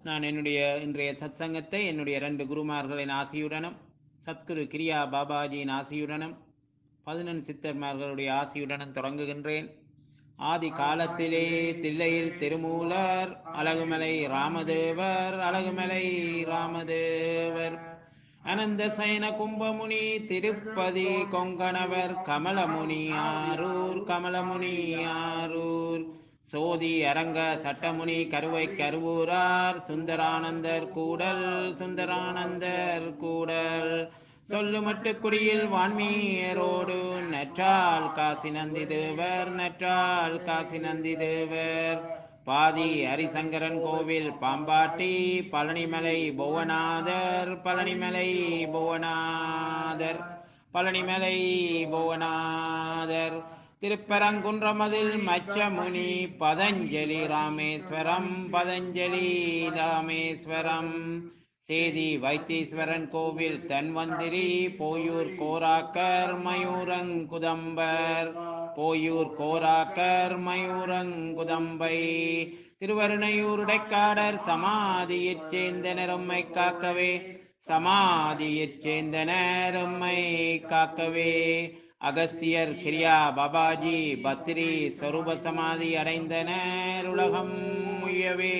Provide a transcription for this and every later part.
நான் என்னுடைய இன்றைய சத்சங்கத்தை என்னுடைய ரெண்டு குருமார்களின் ஆசியுடனும் சத்குரு கிரியா பாபாஜியின் ஆசியுடனும் பதினெண் சித்தர்மார்களுடைய ஆசியுடனும் தொடங்குகின்றேன் ஆதி காலத்திலே தில்லையில் திருமூலர் அழகுமலை ராமதேவர் அழகுமலை ராமதேவர் அனந்த சயன கும்பமுனி திருப்பதி கொங்கணவர் கமலமுனி ஆரூர் கமலமுனி ஆரூர் சோதி அரங்க சட்டமுனி கருவை கருவூரார் சுந்தரானந்தர் கூடல் சுந்தரானந்தர் கூடல் சொல்லுமட்டு குடியில் வான்மீரோடு நற்றால் காசி நந்தி தேவர் நற்றால் காசி நந்தி தேவர் பாதி ஹரிசங்கரன் கோவில் பாம்பாட்டி பழனிமலை புவனாதர் பழனிமலை புவனாதர் பழனிமலை புவனாதர் திருப்பரங்குன்றமதில் மச்சமுனி பதஞ்சலி ராமேஸ்வரம் பதஞ்சலி ராமேஸ்வரம் சேதி வைத்தீஸ்வரன் கோவில் தன்வந்திரி போயூர் கோராக்கர் மயூரங்குதம்பர் போயூர் கோராக்கர் மயூரங்குதம்பை திருவருணையூருடைக்காடர் சமாதியைச் சேர்ந்த நெரும்மை காக்கவே சமாதியைச் சேர்ந்த நெரும்மை காக்கவே அகஸ்தியர் கிரியா பாபாஜி பத்ரி சொரூப சமாதி அடைந்தனர் உலகம் முயவே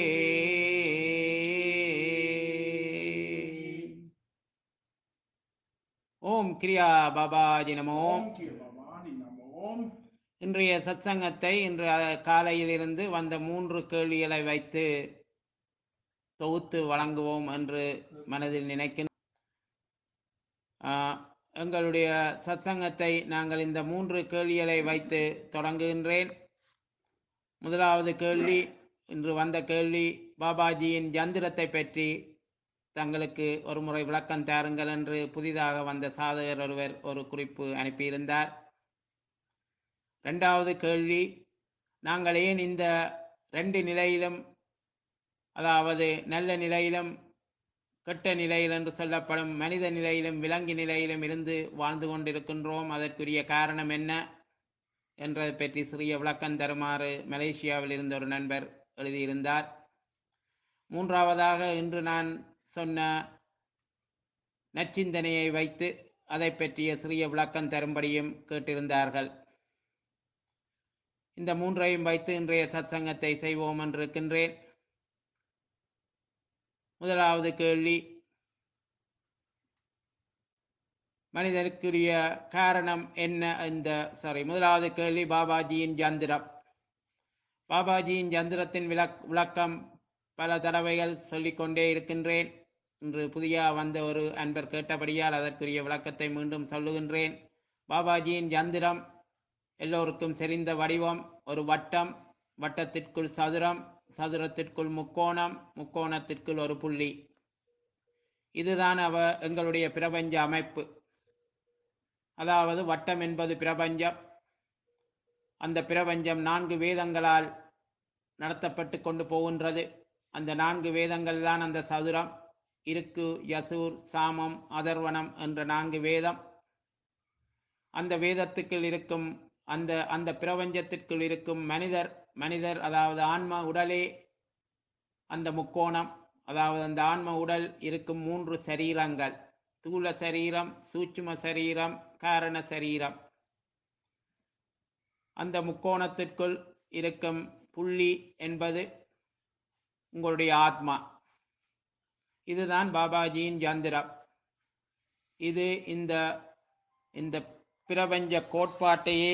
ஓம் கிரியா பாபாஜி நமோ ஓம் கிருபவாணி நமோம் இன்றைய சத்சங்கத்தை இன்று காலையில் இருந்து வந்த மூன்று கேள்விகளை வைத்து தொகுத்து வழங்குவோம் என்று மனதில் நினைக்கின்ற ஆஹ், எங்களுடைய சத்சங்கத்தை நாங்கள் இந்த மூன்று கேள்விகளை வைத்து தொடங்குகின்றேன் முதலாவது கேள்வி இன்று வந்த கேள்வி பாபாஜியின் யந்திரத்தை பற்றி தங்களுக்கு ஒரு முறை விளக்கம் தாருங்கள் என்று புதிதாக வந்த சாதகர் ஒருவர் ஒரு குறிப்பு அனுப்பியிருந்தார் ரெண்டாவது கேள்வி நாங்கள் ஏன் இந்த ரெண்டு நிலையிலும் அதாவது நல்ல நிலையிலும் கெட்ட நிலையில் என்று சொல்லப்படும் மனித நிலையிலும் விலங்கு நிலையிலும் இருந்து வாழ்ந்து கொண்டிருக்கின்றோம் அதற்குரிய காரணம் என்ன என்றதை பற்றி சிறிய விளக்கம் தருமாறு மலேசியாவில் இருந்த ஒரு நண்பர் எழுதியிருந்தார் மூன்றாவதாக இன்று நான் சொன்ன நச்சிந்தனையை வைத்து அதை பற்றிய சிறிய விளக்கம் தரும்படியும் கேட்டிருந்தார்கள் இந்த மூன்றையும் வைத்து இன்றைய சத்சங்கத்தை செய்வோம் என்றிருக்கின்றேன் முதலாவது கேள்வி மனிதனுக்குரிய காரணம் என்ன இந்த சாரி முதலாவது கேள்வி பாபாஜியின் யந்திரம் பாபாஜியின் யந்திரத்தின் விளக் விளக்கம் பல தடவைகள் சொல்லிக்கொண்டே இருக்கின்றேன் இன்று புதிய வந்த ஒரு அன்பர் கேட்டபடியால் அதற்குரிய விளக்கத்தை மீண்டும் சொல்லுகின்றேன் பாபாஜியின் யந்திரம் எல்லோருக்கும் செறிந்த வடிவம் ஒரு வட்டம் வட்டத்திற்குள் சதுரம் சதுரத்திற்குள் முக்கோணம் முக்கோணத்திற்குள் ஒரு புள்ளி இதுதான் அவ எங்களுடைய பிரபஞ்ச அமைப்பு அதாவது வட்டம் என்பது பிரபஞ்சம் அந்த பிரபஞ்சம் நான்கு வேதங்களால் நடத்தப்பட்டு கொண்டு போகின்றது அந்த நான்கு வேதங்கள் தான் அந்த சதுரம் இருக்கு யசூர் சாமம் அதர்வனம் என்ற நான்கு வேதம் அந்த வேதத்துக்குள் இருக்கும் அந்த அந்த பிரபஞ்சத்திற்குள் இருக்கும் மனிதர் மனிதர் அதாவது ஆன்ம உடலே அந்த முக்கோணம் அதாவது அந்த ஆன்ம உடல் இருக்கும் மூன்று சரீரங்கள் தூல சரீரம் சூட்சும சரீரம் காரண சரீரம் அந்த முக்கோணத்திற்குள் இருக்கும் புள்ளி என்பது உங்களுடைய ஆத்மா இதுதான் பாபாஜியின் யந்திரம் இது இந்த இந்த பிரபஞ்ச கோட்பாட்டையே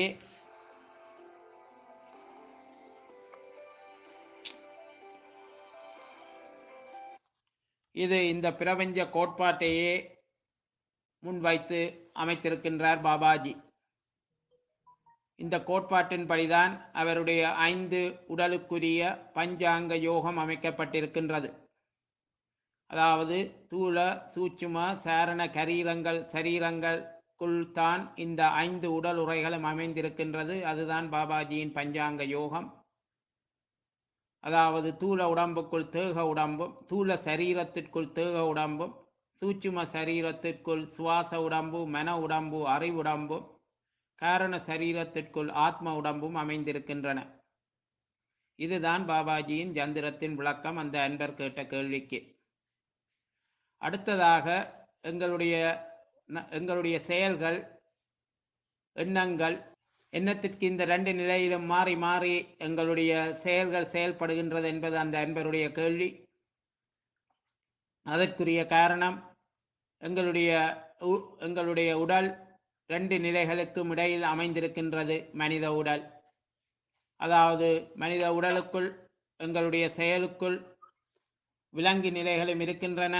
இது இந்த பிரபஞ்ச கோட்பாட்டையே முன்வைத்து அமைத்திருக்கின்றார் பாபாஜி இந்த கோட்பாட்டின்படிதான் அவருடைய ஐந்து உடலுக்குரிய பஞ்சாங்க யோகம் அமைக்கப்பட்டிருக்கின்றது அதாவது தூள சூட்சும சாரண கரீரங்கள் சரீரங்களுக்குள் தான் இந்த ஐந்து உடல் உரைகளும் அமைந்திருக்கின்றது அதுதான் பாபாஜியின் பஞ்சாங்க யோகம் அதாவது தூள உடம்புக்குள் தேக உடம்பும் தூள சரீரத்திற்குள் தேக உடம்பும் சூட்சும சரீரத்திற்குள் சுவாச உடம்பு மன உடம்பு அறிவுடம்பும் காரண சரீரத்திற்குள் ஆத்ம உடம்பும் அமைந்திருக்கின்றன இதுதான் பாபாஜியின் யந்திரத்தின் விளக்கம் அந்த அன்பர் கேட்ட கேள்விக்கு அடுத்ததாக எங்களுடைய ந- எங்களுடைய செயல்கள் எண்ணங்கள் எண்ணத்திற்கு இந்த ரெண்டு நிலையிலும் மாறி மாறி எங்களுடைய செயல்கள் செயல்படுகின்றது என்பது அந்த அன்பருடைய கேள்வி அதற்குரிய காரணம் எங்களுடைய உ- எங்களுடைய உடல் ரெண்டு நிலைகளுக்கும் இடையில் அமைந்திருக்கின்றது மனித உடல் அதாவது மனித உடலுக்குள் எங்களுடைய செயலுக்குள் விலங்கு நிலைகளும் இருக்கின்றன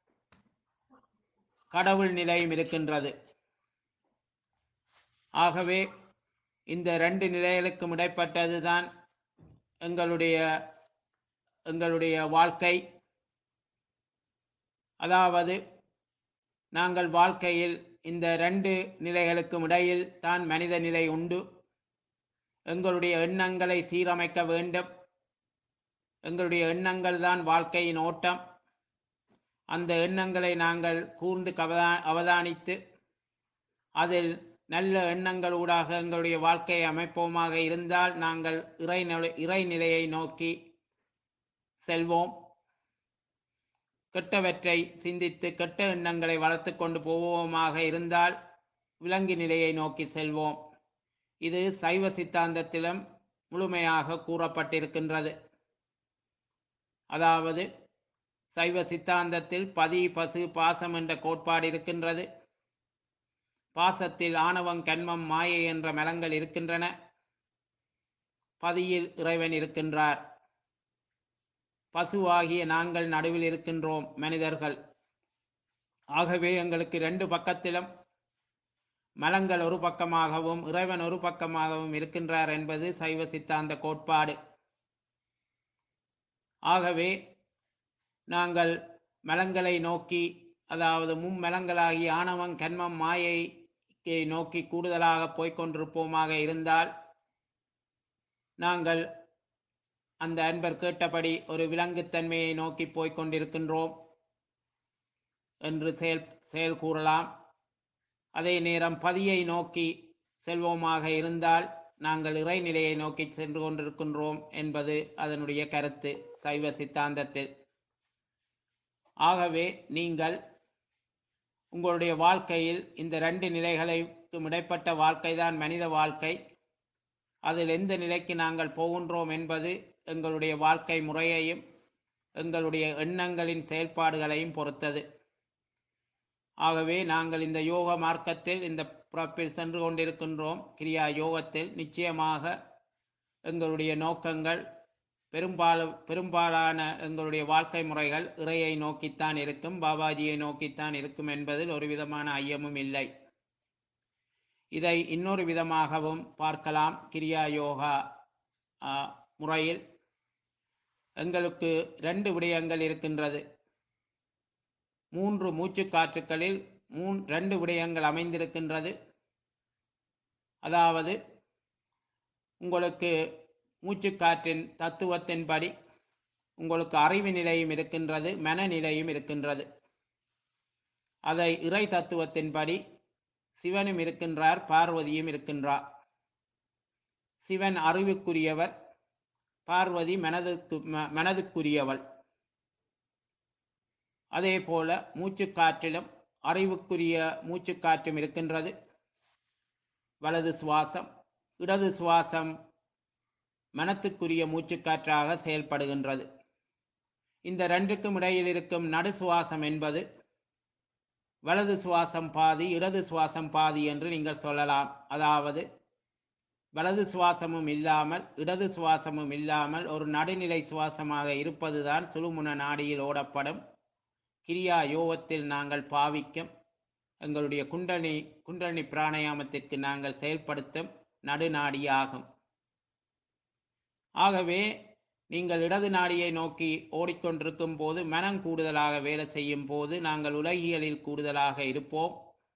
கடவுள் நிலையும் இருக்கின்றது ஆகவே இந்த ரெண்டு நிலைகளுக்கும் இடைப்பட்டதுதான் எங்களுடைய எங்களுடைய வாழ்க்கை அதாவது நாங்கள் வாழ்க்கையில் இந்த ரெண்டு நிலைகளுக்கும் இடையில் தான் மனித நிலை உண்டு எங்களுடைய எண்ணங்களை சீரமைக்க வேண்டும் எங்களுடைய எண்ணங்கள் தான் வாழ்க்கையின் ஓட்டம் அந்த எண்ணங்களை நாங்கள் கூர்ந்து கவதா அவதானித்து அதில் நல்ல எண்ணங்கள் ஊடாக எங்களுடைய வாழ்க்கையை அமைப்போமாக இருந்தால் நாங்கள் இறைநிலை இறைநிலையை நோக்கி செல்வோம் கெட்டவற்றை சிந்தித்து கெட்ட எண்ணங்களை வளர்த்து கொண்டு போவோமாக இருந்தால் விலங்கு நிலையை நோக்கி செல்வோம் இது சைவ சித்தாந்தத்திலும் முழுமையாக கூறப்பட்டிருக்கின்றது அதாவது சைவ சித்தாந்தத்தில் பதி பசு பாசம் என்ற கோட்பாடு இருக்கின்றது பாசத்தில் ஆணவம் கண்மம் மாயை என்ற மலங்கள் இருக்கின்றன பதியில் இறைவன் இருக்கின்றார் பசுவாகிய நாங்கள் நடுவில் இருக்கின்றோம் மனிதர்கள் ஆகவே எங்களுக்கு ரெண்டு பக்கத்திலும் மலங்கள் ஒரு பக்கமாகவும் இறைவன் ஒரு பக்கமாகவும் இருக்கின்றார் என்பது சைவ சித்தாந்த கோட்பாடு ஆகவே நாங்கள் மலங்களை நோக்கி அதாவது மும்மலங்களாகி ஆணவம் கண்மம் மாயையை நோக்கி கூடுதலாக போய்க்கொண்டிருப்போமாக இருந்தால் நாங்கள் அந்த அன்பர் கேட்டபடி ஒரு விலங்குத்தன்மையை நோக்கி போய்க் கொண்டிருக்கின்றோம் என்று செயல் செயல் கூறலாம் அதே நேரம் பதியை நோக்கி செல்வோமாக இருந்தால் நாங்கள் இறைநிலையை நோக்கி சென்று கொண்டிருக்கின்றோம் என்பது அதனுடைய கருத்து சைவ சித்தாந்தத்தில் ஆகவே நீங்கள் உங்களுடைய வாழ்க்கையில் இந்த ரெண்டு நிலைகளுக்கும் இடைப்பட்ட வாழ்க்கைதான் மனித வாழ்க்கை அதில் எந்த நிலைக்கு நாங்கள் போகின்றோம் என்பது எங்களுடைய வாழ்க்கை முறையையும் எங்களுடைய எண்ணங்களின் செயல்பாடுகளையும் பொறுத்தது ஆகவே நாங்கள் இந்த யோக மார்க்கத்தில் இந்த பிறப்பில் சென்று கொண்டிருக்கின்றோம் கிரியா யோகத்தில் நிச்சயமாக எங்களுடைய நோக்கங்கள் பெரும்பாலு பெரும்பாலான எங்களுடைய வாழ்க்கை முறைகள் இறையை நோக்கித்தான் இருக்கும் பாபாஜியை நோக்கித்தான் இருக்கும் என்பதில் ஒரு விதமான ஐயமும் இல்லை இதை இன்னொரு விதமாகவும் பார்க்கலாம் கிரியா யோகா ஆ, முறையில் எங்களுக்கு ரெண்டு விடயங்கள் இருக்கின்றது மூன்று மூச்சுக்காற்றுக்களில் மூன் ரெண்டு விடயங்கள் அமைந்திருக்கின்றது அதாவது உங்களுக்கு மூச்சுக்காற்றின் தத்துவத்தின்படி உங்களுக்கு அறிவு நிலையும் இருக்கின்றது மனநிலையும் இருக்கின்றது அதை இறை தத்துவத்தின்படி சிவனும் இருக்கின்றார் பார்வதியும் இருக்கின்றார் சிவன் அறிவுக்குரியவர் பார்வதி மனதுக்கு ம- மனதுக்குரியவள் அதே போல மூச்சுக்காற்றிலும் அறிவுக்குரிய மூச்சுக்காற்றும் இருக்கின்றது வலது சுவாசம் இடது சுவாசம் மனத்துக்குரிய மூச்சுக்காற்றாக செயல்படுகின்றது இந்த ரெண்டுக்கும் இடையில் இருக்கும் நடு சுவாசம் என்பது வலது சுவாசம் பாதி இடது சுவாசம் பாதி என்று நீங்கள் சொல்லலாம் அதாவது வலது சுவாசமும் இல்லாமல் இடது சுவாசமும் இல்லாமல் ஒரு நடுநிலை சுவாசமாக இருப்பதுதான் சுழுமுன நாடியில் ஓடப்படும் கிரியா யோகத்தில் நாங்கள் பாவிக்கும் எங்களுடைய குண்டலி குண்டலினி பிராணாயாமத்திற்கு நாங்கள் செயல்படுத்தும் நடுநாடியாகும் ஆகவே நீங்கள் இடது நாடியை நோக்கி ஓடிக்கொண்டிருக்கும் போது மனம் கூடுதலாக வேலை செய்யும் போது நாங்கள் உலகியலில் கூடுதலாக இருப்போம்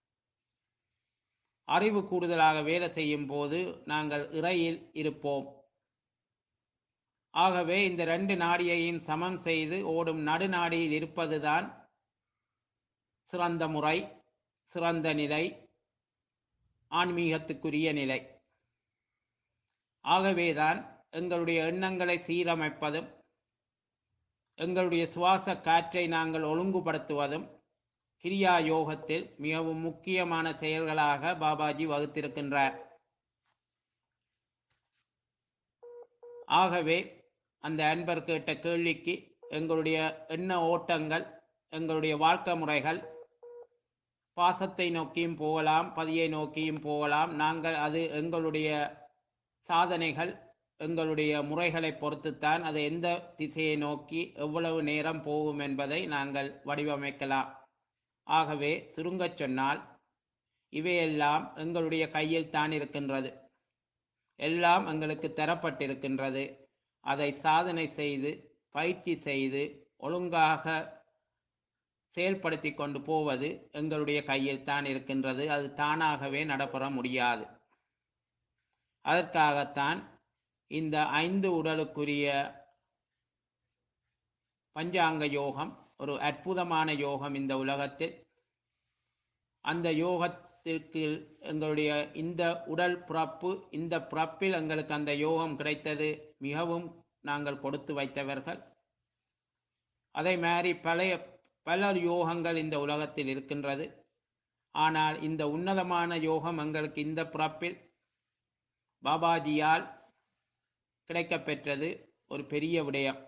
அறிவு கூடுதலாக வேலை செய்யும் போது நாங்கள் இறையில் இருப்போம் ஆகவே இந்த ரெண்டு நாடியையும் சமம் செய்து ஓடும் நடுநாடியில் இருப்பதுதான் சிறந்த முறை சிறந்த நிலை ஆன்மீகத்துக்குரிய நிலை ஆகவேதான் எங்களுடைய எண்ணங்களை சீரமைப்பதும் எங்களுடைய சுவாச காற்றை நாங்கள் ஒழுங்குபடுத்துவதும் கிரியா யோகத்தில் மிகவும் முக்கியமான செயல்களாக பாபாஜி வகுத்திருக்கின்றார் ஆகவே அந்த அன்பர் கேட்ட கேள்விக்கு எங்களுடைய எண்ண ஓட்டங்கள் எங்களுடைய வாழ்க்கை முறைகள் பாசத்தை நோக்கியும் போகலாம் பதியை நோக்கியும் போகலாம் நாங்கள் அது எங்களுடைய சாதனைகள் எங்களுடைய முறைகளை பொறுத்துத்தான் அது எந்த திசையை நோக்கி எவ்வளவு நேரம் போகும் என்பதை நாங்கள் வடிவமைக்கலாம் ஆகவே சுருங்கச் சொன்னால் இவையெல்லாம் எங்களுடைய கையில் தான் இருக்கின்றது எல்லாம் எங்களுக்கு தரப்பட்டிருக்கின்றது அதை சாதனை செய்து பயிற்சி செய்து ஒழுங்காக செயல்படுத்தி கொண்டு போவது எங்களுடைய கையில் தான் இருக்கின்றது அது தானாகவே நடைபெற முடியாது அதற்காகத்தான் இந்த ஐந்து உடலுக்குரிய பஞ்சாங்க யோகம் ஒரு அற்புதமான யோகம் இந்த உலகத்தில் அந்த யோகத்திற்கு எங்களுடைய இந்த உடல் பிறப்பு இந்த பிறப்பில் எங்களுக்கு அந்த யோகம் கிடைத்தது மிகவும் நாங்கள் கொடுத்து வைத்தவர்கள் அதே மாதிரி பழைய பல யோகங்கள் இந்த உலகத்தில் இருக்கின்றது ஆனால் இந்த உன்னதமான யோகம் எங்களுக்கு இந்த பிறப்பில் பாபாஜியால் கிடைக்கப்பெற்றது ஒரு பெரிய விடயம்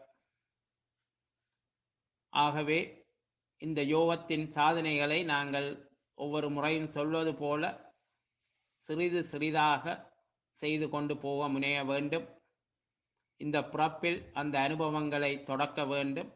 ஆகவே இந்த யோகத்தின் சாதனைகளை நாங்கள் ஒவ்வொரு முறையும் சொல்வது போல சிறிது சிறிதாக செய்து கொண்டு போக முனைய வேண்டும் இந்த பிறப்பில் அந்த அனுபவங்களை தொடக்க வேண்டும்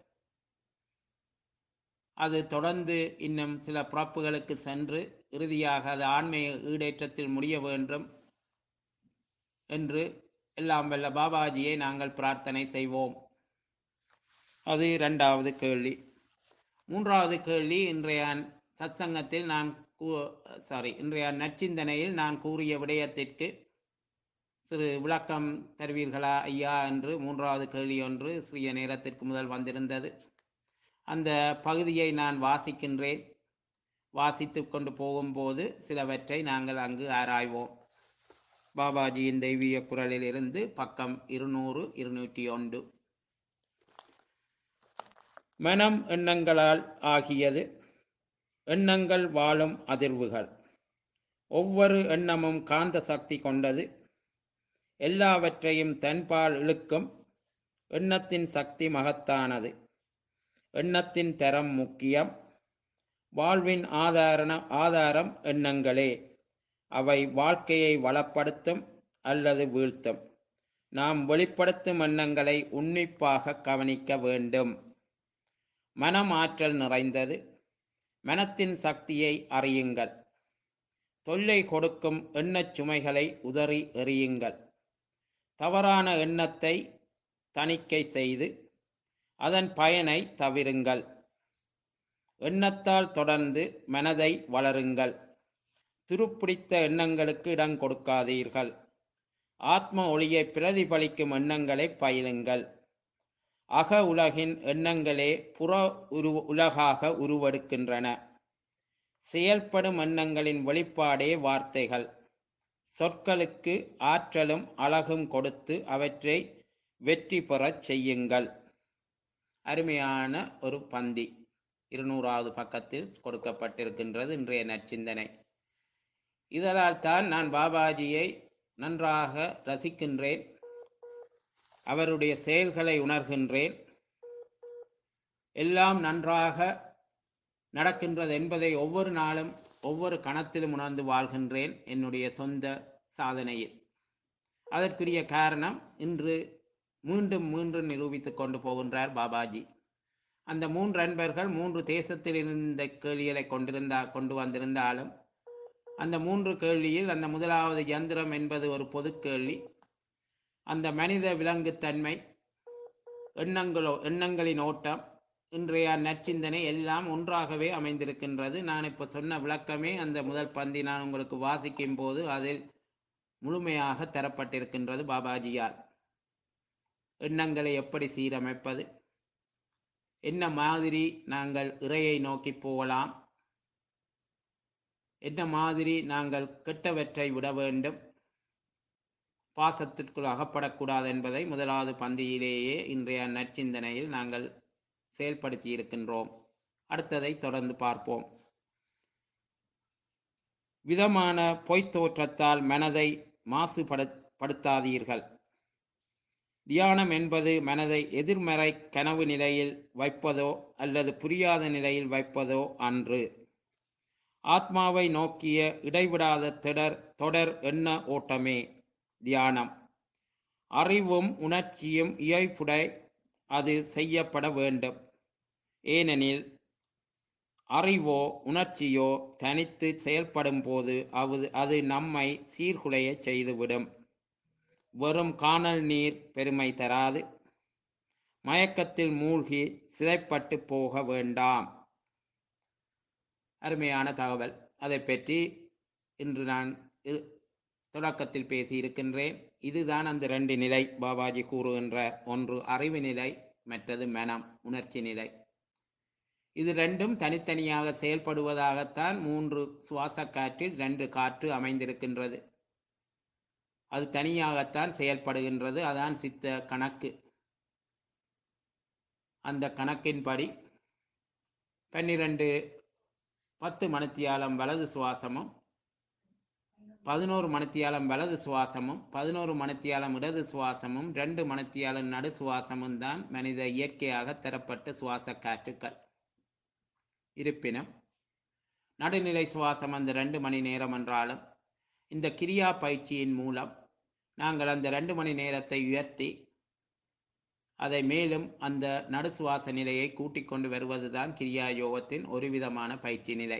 அது தொடர்ந்து இன்னும் சில பிறப்புகளுக்கு சென்று இறுதியாக அது ஆண்மைய ஈடேற்றத்தில் முடிய வேண்டும் என்று எல்லாம் வல்ல பாபாஜியை நாங்கள் பிரார்த்தனை செய்வோம் அது இரண்டாவது கேள்வி மூன்றாவது கேள்வி இன்றைய சத்சங்கத்தில் நான் சாரி இன்றைய நற்சிந்தனையில் நான் கூறிய விடயத்திற்கு சிறு விளக்கம் தருவீர்களா ஐயா என்று மூன்றாவது கேள்வி ஒன்று சிறிய நேரத்திற்கு முதல் வந்திருந்தது அந்த பகுதியை நான் வாசிக்கின்றேன் வாசித்து கொண்டு போகும்போது சிலவற்றை நாங்கள் அங்கு ஆராய்வோம் பாபாஜியின் தெய்வீக குரலில் இருந்து பக்கம் இருநூறு இருநூற்றி ஒன்று மனம் எண்ணங்களால் ஆகியது எண்ணங்கள் வாழும் அதிர்வுகள் ஒவ்வொரு எண்ணமும் காந்த சக்தி கொண்டது எல்லாவற்றையும் தன்பால் இழுக்கும் எண்ணத்தின் சக்தி மகத்தானது எண்ணத்தின் தரம் முக்கியம் வாழ்வின் ஆதாரண ஆதாரம் எண்ணங்களே அவை வாழ்க்கையை வளப்படுத்தும் அல்லது வீழ்த்தும் நாம் வெளிப்படுத்தும் எண்ணங்களை உன்னிப்பாக கவனிக்க வேண்டும் மனம் ஆற்றல் நிறைந்தது மனத்தின் சக்தியை அறியுங்கள் தொல்லை கொடுக்கும் எண்ணச் சுமைகளை உதறி எறியுங்கள் தவறான எண்ணத்தை தணிக்கை செய்து அதன் பயனை தவிருங்கள் எண்ணத்தால் தொடர்ந்து மனதை வளருங்கள் துருப்பிடித்த எண்ணங்களுக்கு இடம் கொடுக்காதீர்கள் ஆத்ம ஒளியை பிரதிபலிக்கும் எண்ணங்களை பயிலுங்கள் அக உலகின் எண்ணங்களே புற உரு உலகாக உருவெடுக்கின்றன செயல்படும் எண்ணங்களின் வெளிப்பாடே வார்த்தைகள் சொற்களுக்கு ஆற்றலும் அழகும் கொடுத்து அவற்றை வெற்றி பெறச் செய்யுங்கள் அருமையான ஒரு பந்தி இருநூறாவது பக்கத்தில் கொடுக்கப்பட்டிருக்கின்றது இன்றைய நற்சிந்தனை இதனால் தான் நான் பாபாஜியை நன்றாக ரசிக்கின்றேன் அவருடைய செயல்களை உணர்கின்றேன் எல்லாம் நன்றாக நடக்கின்றது என்பதை ஒவ்வொரு நாளும் ஒவ்வொரு கணத்திலும் உணர்ந்து வாழ்கின்றேன் என்னுடைய சொந்த சாதனையில் அதற்குரிய காரணம் இன்று மீண்டும் மீண்டும் நிரூபித்துக் கொண்டு போகின்றார் பாபாஜி அந்த மூன்று அன்பர்கள் மூன்று தேசத்தில் இருந்த கேள்விகளை கொண்டிருந்தா கொண்டு வந்திருந்தாலும் அந்த மூன்று கேள்வியில் அந்த முதலாவது யந்திரம் என்பது ஒரு பொது கேள்வி அந்த மனித விலங்குத்தன்மை எண்ணங்களோ எண்ணங்களின் ஓட்டம் இன்றைய நற்சிந்தனை எல்லாம் ஒன்றாகவே அமைந்திருக்கின்றது நான் இப்போ சொன்ன விளக்கமே அந்த முதல் பந்தி நான் உங்களுக்கு வாசிக்கும் போது அதில் முழுமையாக தரப்பட்டிருக்கின்றது பாபாஜியால் எண்ணங்களை எப்படி சீரமைப்பது என்ன மாதிரி நாங்கள் இறையை நோக்கி போகலாம் என்ன மாதிரி நாங்கள் கெட்டவற்றை விட வேண்டும் பாசத்திற்குள் அகப்படக்கூடாது என்பதை முதலாவது பந்தியிலேயே இன்றைய நற்சிந்தனையில் நாங்கள் செயல்படுத்தி இருக்கின்றோம் அடுத்ததை தொடர்ந்து பார்ப்போம் விதமான பொய்த் தோற்றத்தால் மனதை மாசுபடுத்தாதீர்கள் தியானம் என்பது மனதை எதிர்மறை கனவு நிலையில் வைப்பதோ அல்லது புரியாத நிலையில் வைப்பதோ அன்று ஆத்மாவை நோக்கிய இடைவிடாத தொடர் தொடர் எண்ண ஓட்டமே தியானம் அறிவும் உணர்ச்சியும் இயைப்புடை அது செய்யப்பட வேண்டும் ஏனெனில் அறிவோ உணர்ச்சியோ தனித்து செயல்படும் போது அவது அது நம்மை சீர்குலைய செய்துவிடும் வெறும் காணல் நீர் பெருமை தராது மயக்கத்தில் மூழ்கி சிதைப்பட்டு போக வேண்டாம் அருமையான தகவல் அதை பற்றி இன்று நான் இ- தொடக்கத்தில் பேசியிருக்கின்றேன் இதுதான் அந்த ரெண்டு நிலை பாபாஜி கூறுகின்றார் ஒன்று அறிவு நிலை மற்றது மனம் உணர்ச்சி நிலை இது ரெண்டும் தனித்தனியாக செயல்படுவதாகத்தான் மூன்று சுவாச காற்றில் ரெண்டு காற்று அமைந்திருக்கின்றது அது தனியாகத்தான் செயல்படுகின்றது அதான் சித்த கணக்கு அந்த கணக்கின்படி பன்னிரண்டு பத்து மணித்தியாலம் வலது சுவாசமும் பதினோரு மணித்தியாலம் வலது சுவாசமும் பதினோரு மணித்தியாலம் இடது சுவாசமும் ரெண்டு மணித்தியாலம் நடு சுவாசமும் தான் மனித இயற்கையாக தரப்பட்ட சுவாச காற்றுக்கள் இருப்பினும் நடுநிலை சுவாசம் அந்த ரெண்டு மணி நேரம் என்றாலும் இந்த கிரியா பயிற்சியின் மூலம் நாங்கள் அந்த ரெண்டு மணி நேரத்தை உயர்த்தி அதை மேலும் அந்த நடு சுவாச நிலையை கூட்டிக் கொண்டு வருவதுதான் கிரியா யோகத்தின் ஒரு விதமான பயிற்சி நிலை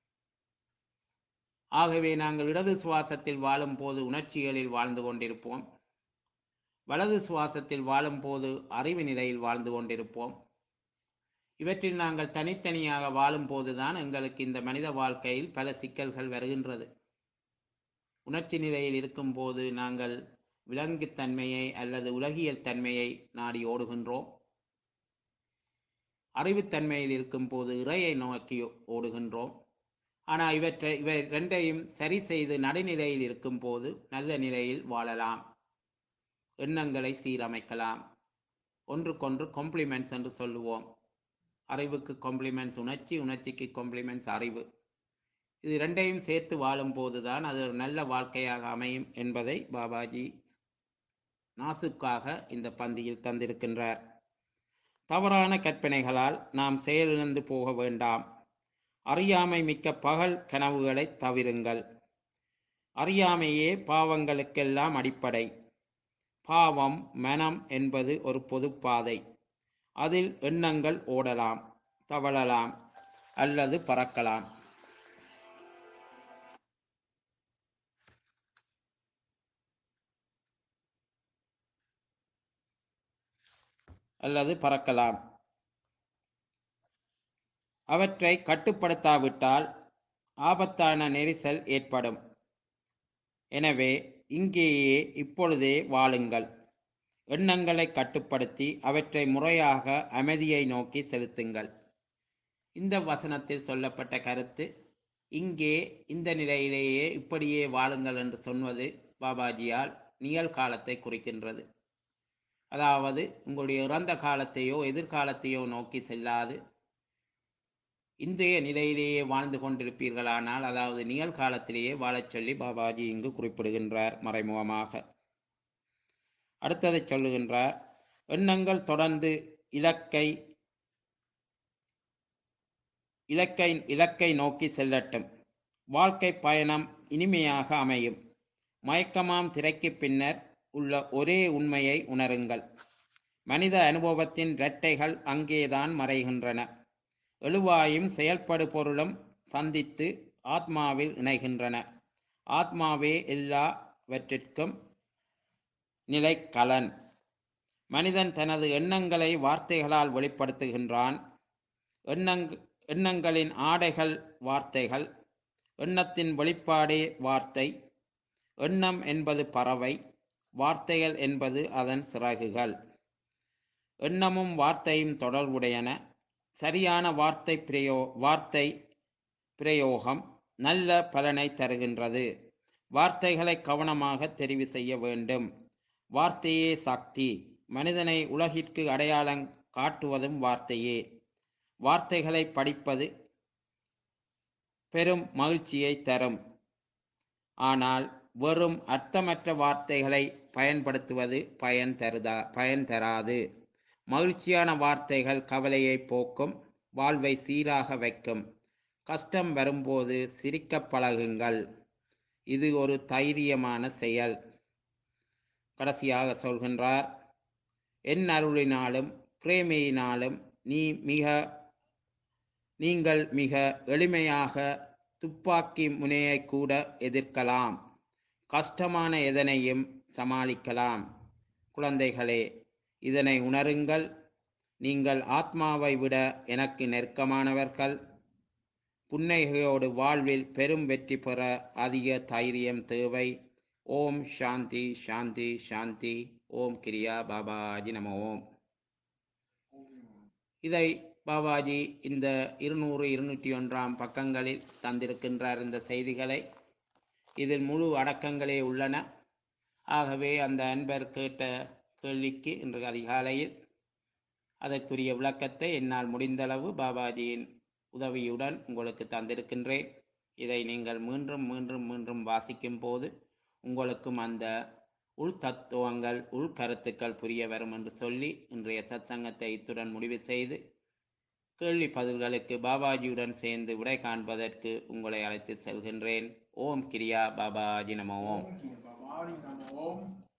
ஆகவே நாங்கள் இடது சுவாசத்தில் வாழும் போது உணர்ச்சிகளில் வாழ்ந்து கொண்டிருப்போம் வலது சுவாசத்தில் வாழும் போது அறிவு நிலையில் வாழ்ந்து கொண்டிருப்போம் இவற்றில் நாங்கள் தனித்தனியாக வாழும் போதுதான் எங்களுக்கு இந்த மனித வாழ்க்கையில் பல சிக்கல்கள் வருகின்றது உணர்ச்சி நிலையில் இருக்கும்போது நாங்கள் விலங்குத்தன்மையை அல்லது உலகியல் தன்மையை நாடி ஓடுகின்றோம் அறிவுத்தன்மையில் இருக்கும்போது இறையை நோக்கி ஓடுகின்றோம் ஆனால் இவற்றை இவை ரெண்டையும் சரி செய்து நடுநிலையில் இருக்கும்போது நல்ல நிலையில் வாழலாம் எண்ணங்களை சீரமைக்கலாம் ஒன்றுக்கொன்று காம்ப்ளிமெண்ட்ஸ் என்று சொல்லுவோம் அறிவுக்கு காம்ப்ளிமெண்ட்ஸ் உணர்ச்சி உணர்ச்சிக்கு காம்ப்ளிமெண்ட்ஸ் அறிவு இது ரெண்டையும் சேர்த்து வாழும்போது தான் அது ஒரு நல்ல வாழ்க்கையாக அமையும் என்பதை பாபாஜி நாசுக்காக இந்த பந்தியில் தந்திருக்கின்றார் தவறான கற்பனைகளால் நாம் செயலிழந்து போக வேண்டாம் அறியாமை மிக்க பகல் கனவுகளை தவிருங்கள் அறியாமையே பாவங்களுக்கெல்லாம் அடிப்படை பாவம் மனம் என்பது ஒரு பொதுப்பாதை அதில் எண்ணங்கள் ஓடலாம் தவழலாம் அல்லது பறக்கலாம் அல்லது பறக்கலாம் அவற்றை கட்டுப்படுத்தாவிட்டால் ஆபத்தான நெரிசல் ஏற்படும் எனவே இங்கேயே இப்பொழுதே வாழுங்கள் எண்ணங்களை கட்டுப்படுத்தி அவற்றை முறையாக அமைதியை நோக்கி செலுத்துங்கள் இந்த வசனத்தில் சொல்லப்பட்ட கருத்து இங்கே இந்த நிலையிலேயே இப்படியே வாழுங்கள் என்று சொன்னது பாபாஜியால் நிகழ்காலத்தை குறிக்கின்றது அதாவது உங்களுடைய இறந்த காலத்தையோ எதிர்காலத்தையோ நோக்கி செல்லாது இன்றைய நிலையிலேயே வாழ்ந்து கொண்டிருப்பீர்களானால் அதாவது நிகழ்காலத்திலேயே வாழச் சொல்லி பாபாஜி இங்கு குறிப்பிடுகின்றார் மறைமுகமாக அடுத்ததை சொல்லுகின்றார் எண்ணங்கள் தொடர்ந்து இலக்கை இலக்கை இலக்கை நோக்கி செல்லட்டும் வாழ்க்கை பயணம் இனிமையாக அமையும் மயக்கமாம் திரைக்கு பின்னர் உள்ள ஒரே உண்மையை உணருங்கள் மனித அனுபவத்தின் இரட்டைகள் அங்கேதான் மறைகின்றன எழுவாயும் செயல்படு பொருளும் சந்தித்து ஆத்மாவில் இணைகின்றன ஆத்மாவே எல்லாவற்றிற்கும் நிலைக்கலன் மனிதன் தனது எண்ணங்களை வார்த்தைகளால் வெளிப்படுத்துகின்றான் எண்ணங் எண்ணங்களின் ஆடைகள் வார்த்தைகள் எண்ணத்தின் வெளிப்பாடே வார்த்தை எண்ணம் என்பது பறவை வார்த்தைகள் என்பது அதன் சிறகுகள் எண்ணமும் வார்த்தையும் தொடர்புடையன சரியான வார்த்தை பிரயோ வார்த்தை பிரயோகம் நல்ல பலனை தருகின்றது வார்த்தைகளை கவனமாக தெரிவு செய்ய வேண்டும் வார்த்தையே சக்தி மனிதனை உலகிற்கு அடையாளம் காட்டுவதும் வார்த்தையே வார்த்தைகளை படிப்பது பெரும் மகிழ்ச்சியை தரும் ஆனால் வெறும் அர்த்தமற்ற வார்த்தைகளை பயன்படுத்துவது பயன் தருதா பயன் தராது மகிழ்ச்சியான வார்த்தைகள் கவலையை போக்கும் வாழ்வை சீராக வைக்கும் கஷ்டம் வரும்போது சிரிக்கப் பழகுங்கள் இது ஒரு தைரியமான செயல் கடைசியாக சொல்கின்றார் என் அருளினாலும் பிரேமையினாலும் நீ மிக நீங்கள் மிக எளிமையாக துப்பாக்கி முனையை கூட எதிர்க்கலாம் கஷ்டமான எதனையும் சமாளிக்கலாம் குழந்தைகளே இதனை உணருங்கள் நீங்கள் ஆத்மாவை விட எனக்கு நெருக்கமானவர்கள் புன்னகையோடு வாழ்வில் பெரும் வெற்றி பெற அதிக தைரியம் தேவை ஓம் சாந்தி சாந்தி சாந்தி ஓம் கிரியா பாபாஜி நம ஓம் இதை பாபாஜி இந்த இருநூறு இருநூற்றி ஒன்றாம் பக்கங்களில் தந்திருக்கின்றார் இந்த செய்திகளை இதில் முழு அடக்கங்களே உள்ளன ஆகவே அந்த அன்பர் கேட்ட கேள்விக்கு இன்று அதிகாலையில் அதற்குரிய விளக்கத்தை என்னால் முடிந்தளவு பாபாஜியின் உதவியுடன் உங்களுக்கு தந்திருக்கின்றேன் இதை நீங்கள் மீண்டும் மீண்டும் மீண்டும் வாசிக்கும் போது உங்களுக்கும் அந்த உள் தத்துவங்கள் உள் கருத்துக்கள் புரிய வரும் என்று சொல்லி இன்றைய சத்சங்கத்தை இத்துடன் முடிவு செய்து கேள்வி பதில்களுக்கு பாபாஜியுடன் சேர்ந்து விடை காண்பதற்கு உங்களை அழைத்து செல்கின்றேன் ஓம் கிரியா பாபாஜி நம ஓம் ஓம் பவானி நம ஓம்